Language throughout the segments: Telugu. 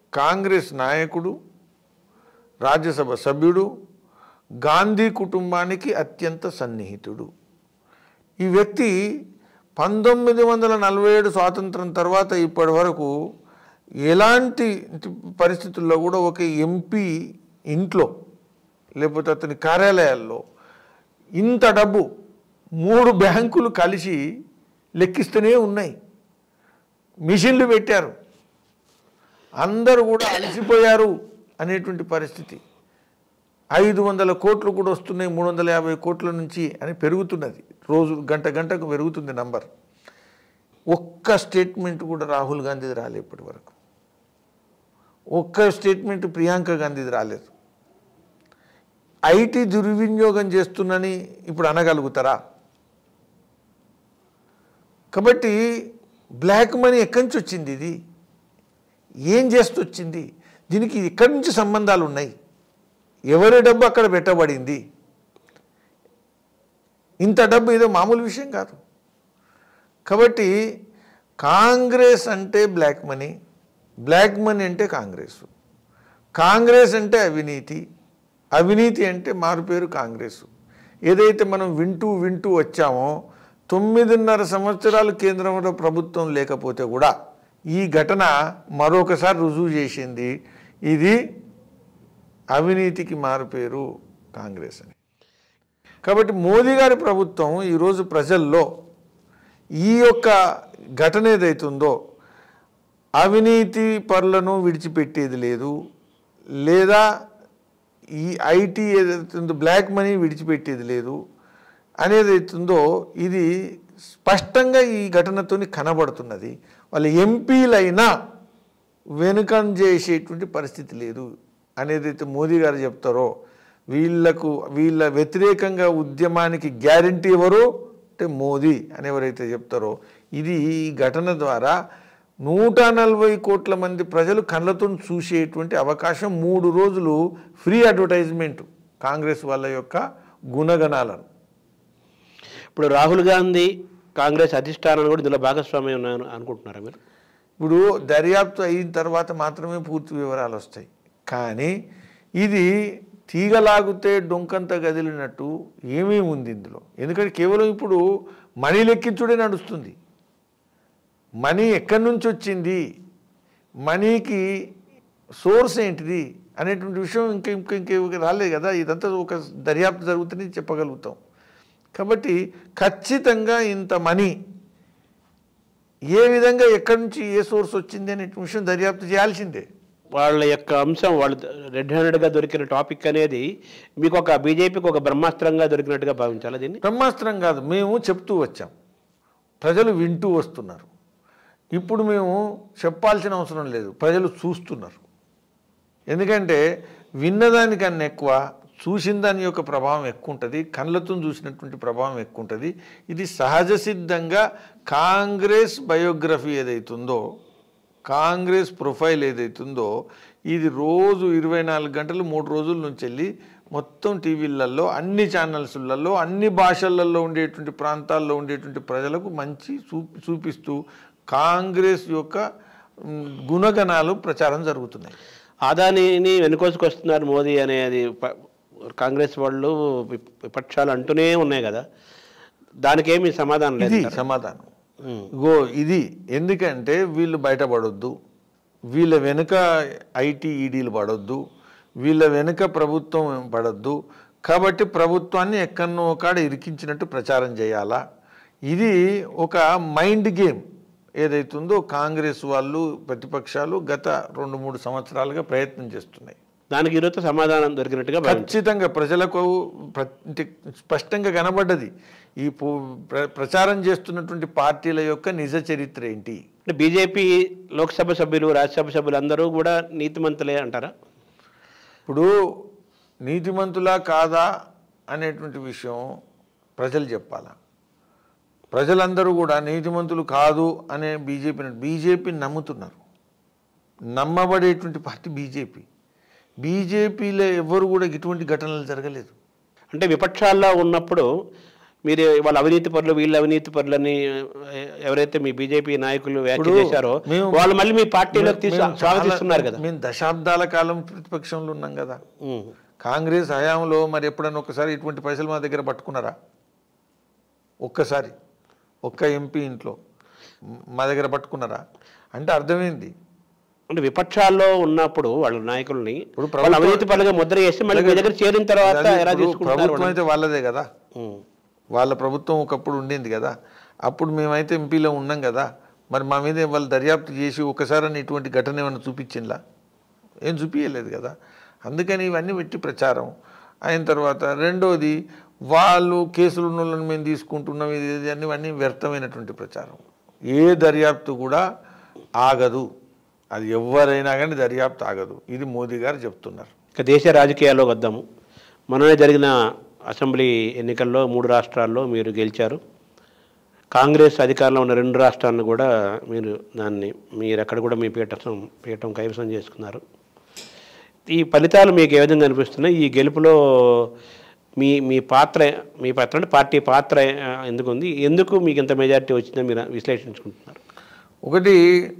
కాంగ్రెస్ నాయకుడు రాజ్యసభ సభ్యుడు గాంధీ కుటుంబానికి అత్యంత సన్నిహితుడు ఈ వ్యక్తి పంతొమ్మిది వందల నలభై ఏడు స్వాతంత్రం తర్వాత ఇప్పటి వరకు ఎలాంటి పరిస్థితుల్లో కూడా ఒక ఎంపీ ఇంట్లో లేకపోతే అతని కార్యాలయాల్లో ఇంత డబ్బు మూడు బ్యాంకులు కలిసి లెక్కిస్తూనే ఉన్నాయి మిషన్లు పెట్టారు అందరూ కూడా అలసిపోయారు అనేటువంటి పరిస్థితి ఐదు వందల కోట్లు కూడా వస్తున్నాయి మూడు వందల యాభై కోట్ల నుంచి అని పెరుగుతున్నది రోజు గంట గంటకు పెరుగుతుంది నంబర్ ఒక్క స్టేట్మెంట్ కూడా రాహుల్ గాంధీది రాలేదు ఇప్పటి వరకు ఒక్క స్టేట్మెంట్ ప్రియాంక గాంధీది రాలేదు ఐటీ దుర్వినియోగం చేస్తున్నని ఇప్పుడు అనగలుగుతారా కాబట్టి బ్లాక్ మనీ ఎక్కడి నుంచి వచ్చింది ఇది ఏం చేస్తూ వచ్చింది దీనికి ఎక్కడి నుంచి సంబంధాలు ఉన్నాయి ఎవరి డబ్బు అక్కడ పెట్టబడింది ఇంత డబ్బు ఏదో మామూలు విషయం కాదు కాబట్టి కాంగ్రెస్ అంటే బ్లాక్ మనీ బ్లాక్ మనీ అంటే కాంగ్రెస్ కాంగ్రెస్ అంటే అవినీతి అవినీతి అంటే మారుపేరు కాంగ్రెస్ ఏదైతే మనం వింటూ వింటూ వచ్చామో తొమ్మిదిన్నర సంవత్సరాలు కేంద్రంలో ప్రభుత్వం లేకపోతే కూడా ఈ ఘటన మరొకసారి రుజువు చేసింది ఇది అవినీతికి మారుపేరు కాంగ్రెస్ అని కాబట్టి మోదీ గారి ప్రభుత్వం ఈరోజు ప్రజల్లో ఈ యొక్క ఘటన ఏదైతుందో అవినీతి పరులను విడిచిపెట్టేది లేదు లేదా ఈ ఐటీ ఏదైతుందో బ్లాక్ మనీ విడిచిపెట్టేది లేదు అనేది అవుతుందో ఇది స్పష్టంగా ఈ ఘటనతోని కనబడుతున్నది వాళ్ళ ఎంపీలైనా వెనుకం చేసేటువంటి పరిస్థితి లేదు అనేది అయితే మోదీ గారు చెప్తారో వీళ్ళకు వీళ్ళ వ్యతిరేకంగా ఉద్యమానికి గ్యారంటీ ఎవరు అంటే మోదీ అని ఎవరైతే చెప్తారో ఇది ఈ ఘటన ద్వారా నూట నలభై కోట్ల మంది ప్రజలు కళ్ళతో చూసేటువంటి అవకాశం మూడు రోజులు ఫ్రీ అడ్వర్టైజ్మెంట్ కాంగ్రెస్ వాళ్ళ యొక్క గుణగణాలను ఇప్పుడు రాహుల్ గాంధీ కాంగ్రెస్ అధిష్టానం కూడా ఇందులో భాగస్వామ్యం ఉన్నాను అనుకుంటున్నారా మీరు ఇప్పుడు దర్యాప్తు అయిన తర్వాత మాత్రమే పూర్తి వివరాలు వస్తాయి కానీ ఇది తీగలాగితే డొంకంత గదిలినట్టు ఏమీ ఉంది ఇందులో ఎందుకంటే కేవలం ఇప్పుడు మనీ లెక్కించుడే నడుస్తుంది మనీ ఎక్కడి నుంచి వచ్చింది మనీకి సోర్స్ ఏంటిది అనేటువంటి విషయం ఇంకా ఇంకా ఇంకా రాలేదు కదా ఇదంతా ఒక దర్యాప్తు జరుగుతుంది చెప్పగలుగుతాం కాబట్టి ఖచ్చితంగా ఇంత మనీ ఏ విధంగా ఎక్కడి నుంచి ఏ సోర్స్ వచ్చింది అనే విషయం దర్యాప్తు చేయాల్సిందే వాళ్ళ యొక్క అంశం వాళ్ళు రెడ్ హ్యాండెడ్గా దొరికిన టాపిక్ అనేది మీకు ఒక బీజేపీకి ఒక బ్రహ్మాస్త్రంగా దొరికినట్టుగా భావించాలా దీన్ని బ్రహ్మాస్త్రం కాదు మేము చెప్తూ వచ్చాం ప్రజలు వింటూ వస్తున్నారు ఇప్పుడు మేము చెప్పాల్సిన అవసరం లేదు ప్రజలు చూస్తున్నారు ఎందుకంటే విన్నదానికన్నా ఎక్కువ చూసిన దాని యొక్క ప్రభావం ఎక్కువ ఉంటుంది కళ్ళతో చూసినటువంటి ప్రభావం ఎక్కువ ఉంటుంది ఇది సహజ సిద్ధంగా కాంగ్రెస్ బయోగ్రఫీ ఏదైతుందో కాంగ్రెస్ ప్రొఫైల్ ఏదైతుందో ఇది రోజు ఇరవై నాలుగు గంటలు మూడు రోజుల నుంచి వెళ్ళి మొత్తం టీవీలలో అన్ని ఛానల్స్లలో అన్ని భాషలలో ఉండేటువంటి ప్రాంతాల్లో ఉండేటువంటి ప్రజలకు మంచి చూపి చూపిస్తూ కాంగ్రెస్ యొక్క మ్, గుణగణాలు ప్రచారం జరుగుతున్నాయి ఆదానిని వెనుకోసుకొస్తున్నారు మోదీ అనేది ప- కాంగ్రెస్ వాళ్ళు విప- విపక్షాలు అంటూనే ఉన్నాయి కదా దానికి ఏమి సమాధానం లేదు ఇది సమాధానం ఇగో ఇది ఎందుకంటే వీళ్ళు బయటపడొద్దు వీళ్ళ వెనుక ఐటీ ఈడీలు పడొద్దు వీళ్ళ వెనుక ప్రభుత్వం పడొద్దు కాబట్టి ప్రభుత్వాన్ని ఎక్కడనో కాడ ఇరికించినట్టు ప్రచారం చేయాలా ఇది ఒక మైండ్ గేమ్ ఏదైతుందో కాంగ్రెస్ వాళ్ళు ప్రతిపక్షాలు గత రెండు మూడు సంవత్సరాలుగా ప్రయత్నం చేస్తున్నాయి దానికి ఈరోజు సమాధానం దొరికినట్టుగా భావించారు ఖచ్చితంగా ప్రజలకు ప్ర- అంటే స్పష్టంగా కనబడ్డది ఈ పు- ప్ర- ప్రచారం చేస్తున్నటువంటి పార్టీల యొక్క నిజ చరిత్ర ఏంటి అంటే బీజేపీ లోక్సభ సభ్యులు రాజ్యసభ సభ్యులు అందరూ కూడా నీతిమంతులే అంటారా ఇప్పుడు నీతిమంతులా కాదా అనేటువంటి విషయం ప్రజలు చెప్పాలా ప్రజలందరూ కూడా నీతిమంతులు కాదు అనే బీజేపీని బీజేపీని నమ్ముతున్నారు నమ్మబడేటువంటి పార్టీ బీజేపీ బీజేపీలో ఎవరు కూడా ఇటువంటి ఘటనలు జరగలేదు అంటే విపక్షాల్లో ఉన్నప్పుడు మీరు వాళ్ళ అవినీతి పరులు వీళ్ళ అవినీతి పరులని ఎ- ఎవరైతే మీ బీజేపీ నాయకులు వ్యాఖ్య ఇప్పుడు చేశారో మేము- వాళ్ళు మళ్ళీ మీ పార్టీలోకి తీసు మేము స్వాగతిస్తున్నారు చాలా- కదా మేము దశాబ్దాల కాలం ప్రతిపక్షంలో ఉన్నాం కదా ఉమ్. కాంగ్రెస్ హయాంలో మరి ఎప్పుడన్నా ఒకసారి ఇటువంటి పైసలు మా దగ్గర పట్టుకున్నారా ఒక్కసారి ఒక్క ఎంపీ ఇంట్లో మ- మా దగ్గర పట్టుకున్నారా అంటే అర్థమైంది అంటే విపక్షాల్లో ఉన్నప్పుడు వాళ్ళ నాయకుల్ని ఇప్పుడు వాళ్ళ ప్రభుత్వం- అవినీతి పరులుగా ముద్ర చేసి మళ్ళీ మీ దగ్గర చేరిన తర్వాత అది ఎలా ఇప్పుడు తీసుకుంటున్నారు ప్రభుత్వం వాళ్ళు? అయితే వాళ్ళదే కదా ఉమ్. వాళ్ళ ప్రభుత్వం ఒకప్పుడు ఉండింది కదా అప్పుడు మేమైతే ఎంపీలో ఉన్నాం కదా మరి మా మీద వాళ్ళు దర్యాప్తు చేసి ఒకసారి ఇటువంటి ఘటన ఏమైనా చూపించిందా ఏం చూపించలేదు కదా అందుకని ఇవన్నీ పెట్టి ప్రచారం అయిన తర్వాత రెండోది వాళ్ళు కేసులు ఉన్న వాళ్ళని మేము తీసుకుంటున్నాం ఇది ఇది అని ఇవన్నీ వ్యర్థమైనటువంటి ప్రచారం ఏ దర్యాప్తు కూడా ఆగదు అది ఎవరైనా కానీ దర్యాప్తు ఆగదు ఇది మోదీ గారు చెప్తున్నారు ఇక దేశ రాజకీయాల్లో వద్దాము మొన్ననే జరిగిన అసెంబ్లీ ఎన్నికల్లో మూడు రాష్ట్రాల్లో మీరు గెలిచారు కాంగ్రెస్ అధికారంలో ఉన్న రెండు రాష్ట్రాలను కూడా మీరు దాన్ని మీరు అక్కడ కూడా మీ పీఠం పీఠం కైవసం చేసుకున్నారు ఈ ఫలితాలు మీకు ఏ విధంగా అనిపిస్తున్నాయి ఈ గెలుపులో మీ మీ పాత్ర మీ పాత్ర అంటే పార్టీ పాత్ర ఆ, ఎందుకు ఉంది ఎందుకు మీకు ఇంత మెజారిటీ వచ్చిందో మీరు విశ్లేషించుకుంటున్నారు ఒకటి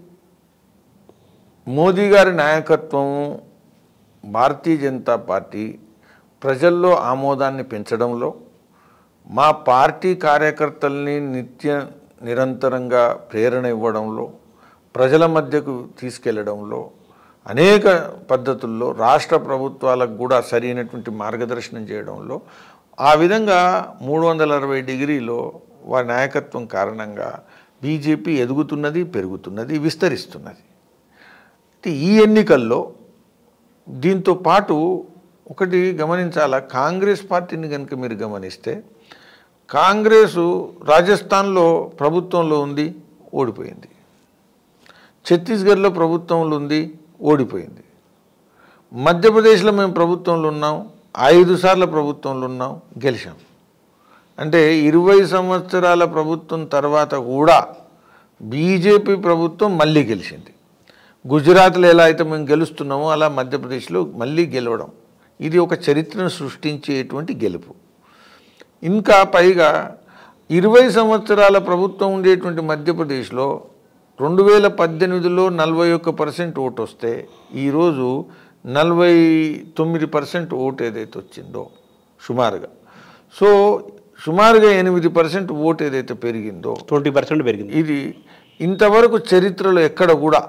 మోదీ గారి నాయకత్వం భారతీయ జనతా పార్టీ ప్రజల్లో ఆమోదాన్ని పెంచడంలో మా పార్టీ కార్యకర్తల్ని నిత్య నిరంతరంగా ప్రేరణ ఇవ్వడంలో ప్రజల మధ్యకు తీసుకెళ్లడంలో అనేక పద్ధతుల్లో రాష్ట్ర ప్రభుత్వాలకు కూడా సరైనటువంటి మార్గదర్శనం చేయడంలో ఆ విధంగా మూడు వందల అరవై డిగ్రీలో వారి నాయకత్వం కారణంగా బీజేపీ ఎదుగుతున్నది పెరుగుతున్నది విస్తరిస్తున్నది అయితే ఈ ఎన్నికల్లో దీంతో పాటు ఒకటి గమనించాలా కాంగ్రెస్ పార్టీని కనుక మీరు గమనిస్తే కాంగ్రెసు రాజస్థాన్లో ప్రభుత్వంలో ఉంది ఓడిపోయింది ఛత్తీస్గఢ్లో ప్రభుత్వంలో ఉంది ఓడిపోయింది మధ్యప్రదేశ్లో మేము ప్రభుత్వంలో ఉన్నాం ఐదు సార్లు ప్రభుత్వంలో ఉన్నాం గెలిచాం అంటే ఇరవై సంవత్సరాల ప్రభుత్వం తర్వాత కూడా బీజేపీ ప్రభుత్వం మళ్ళీ గెలిచింది గుజరాత్లో ఎలా అయితే మేము గెలుస్తున్నామో అలా మధ్యప్రదేశ్లో మళ్ళీ గెలవడం ఇది ఒక చరిత్రను సృష్టించేటువంటి గెలుపు ఇంకా పైగా ఇరవై సంవత్సరాల ప్రభుత్వం ఉండేటువంటి మధ్యప్రదేశ్లో రెండు వేల పద్దెనిమిదిలో నలభై ఒక్క పర్సెంట్ ఓటు వస్తే ఈరోజు నలభై తొమ్మిది పర్సెంట్ ఓటు ఏదైతే వచ్చిందో సుమారుగా సో సుమారుగా ఎనిమిది పర్సెంట్ ఓటు ఏదైతే పెరిగిందో ట్వంటీ పర్సెంట్ పెరిగింది ఇది ఇంతవరకు చరిత్రలో ఎక్కడ కూడా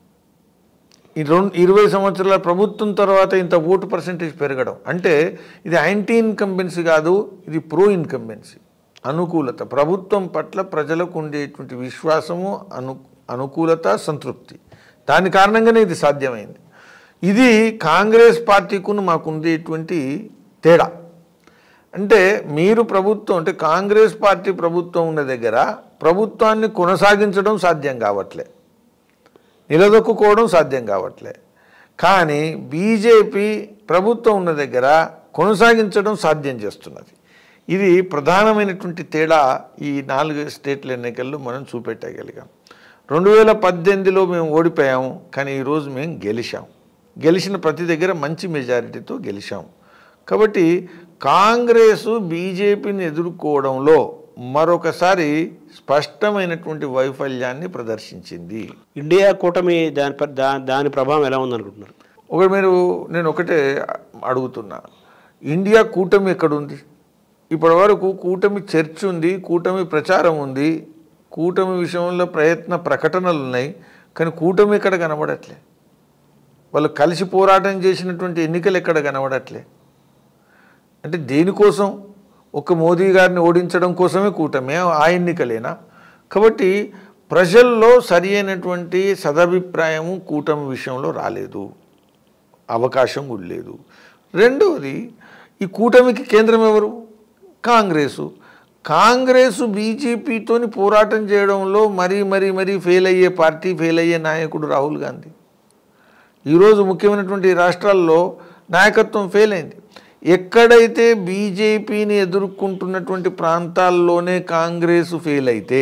ఈ రెండు ఇరవై సంవత్సరాల ప్రభుత్వం తర్వాత ఇంత ఓటు పర్సంటేజ్ పెరగడం అంటే ఇది యాంటీ ఇన్కంబెన్సీ కాదు ఇది ప్రో ఇన్కంబెన్సీ అనుకూలత ప్రభుత్వం పట్ల ప్రజలకు ఉండేటువంటి విశ్వాసము అను అనుకూలత సంతృప్తి దాని కారణంగానే ఇది సాధ్యమైంది ఇది కాంగ్రెస్ పార్టీకును మాకు ఉండేటువంటి తేడా అంటే మీరు ప్రభుత్వం అంటే కాంగ్రెస్ పార్టీ ప్రభుత్వం ఉన్న దగ్గర ప్రభుత్వాన్ని కొనసాగించడం సాధ్యం కావట్లే నిలదొక్కుకోవడం సాధ్యం కావట్లే కానీ బీజేపీ ప్రభుత్వం ఉన్న దగ్గర కొనసాగించడం సాధ్యం చేస్తున్నది ఇది ప్రధానమైనటువంటి తేడా ఈ నాలుగు స్టేట్ల ఎన్నికల్లో మనం చూపెట్టగలిగాం రెండు వేల పద్దెనిమిదిలో మేము ఓడిపోయాము కానీ ఈరోజు మేము గెలిచాం గెలిచిన ప్రతి దగ్గర మంచి మెజారిటీతో గెలిచాం కాబట్టి కాంగ్రెసు బీజేపీని ఎదుర్కోవడంలో మరొకసారి స్పష్టమైనటువంటి వైఫల్యాన్ని ప్రదర్శించింది ఇండియా కూటమి దాని ప- దా- దాని ప్రభావం ఎలా ఉందనుకుంటున్నారు ఒకటి మీరు నేను ఒకటే అడుగుతున్నా ఇండియా కూటమి ఎక్కడుంది ఇప్పటి వరకు కూటమి చర్చ ఉంది కూటమి ప్రచారం ఉంది కూటమి విషయంలో ప్రయత్న ప్రకటనలు ఉన్నాయి కానీ కూటమి ఎక్కడ కనబడట్లే వాళ్ళు కలిసి పోరాటం చేసినటువంటి ఎన్నికలు ఎక్కడ కనబడట్లే అంటే దేనికోసం ఒక మోదీ గారిని ఓడించడం కోసమే కూటమి ఆ ఎన్నికలేనా కాబట్టి ప్రజల్లో సరి అయినటువంటి సదభిప్రాయము కూటమి విషయంలో రాలేదు అవకాశం కూడా లేదు రెండవది ఈ కూటమికి కేంద్రం ఎవరు కాంగ్రెసు కాంగ్రెసు బీజేపీతోని పోరాటం చేయడంలో మరీ మరీ మరీ ఫెయిల్ అయ్యే పార్టీ ఫెయిల్ అయ్యే నాయకుడు రాహుల్ గాంధీ ఈరోజు ముఖ్యమైనటువంటి రాష్ట్రాల్లో నాయకత్వం ఫెయిల్ అయింది ఎక్కడైతే బీజేపీని ఎదుర్కొంటున్నటువంటి ప్రాంతాల్లోనే కాంగ్రెస్ ఫెయిల్ అయితే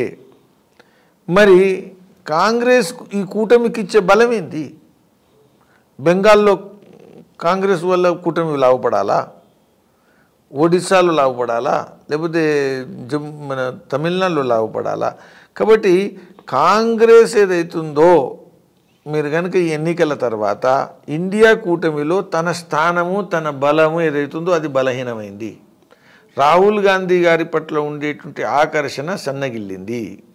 మరి కాంగ్రెస్ ఈ కూటమికి ఇచ్చే బలం ఏంది బెంగాల్లో కాంగ్రెస్ వల్ల కూటమి లాభపడాలా ఒడిశాలో లాభపడాలా లేకపోతే జమ్ మన తమిళనాడులో లాభపడాలా కాబట్టి కాంగ్రెస్ ఏదైతుందో మీరు కనుక ఈ ఎన్నికల తర్వాత ఇండియా కూటమిలో తన స్థానము తన బలము ఏదైతుందో అది బలహీనమైంది రాహుల్ గాంధీ గారి పట్ల ఉండేటువంటి ఆకర్షణ సన్నగిల్లింది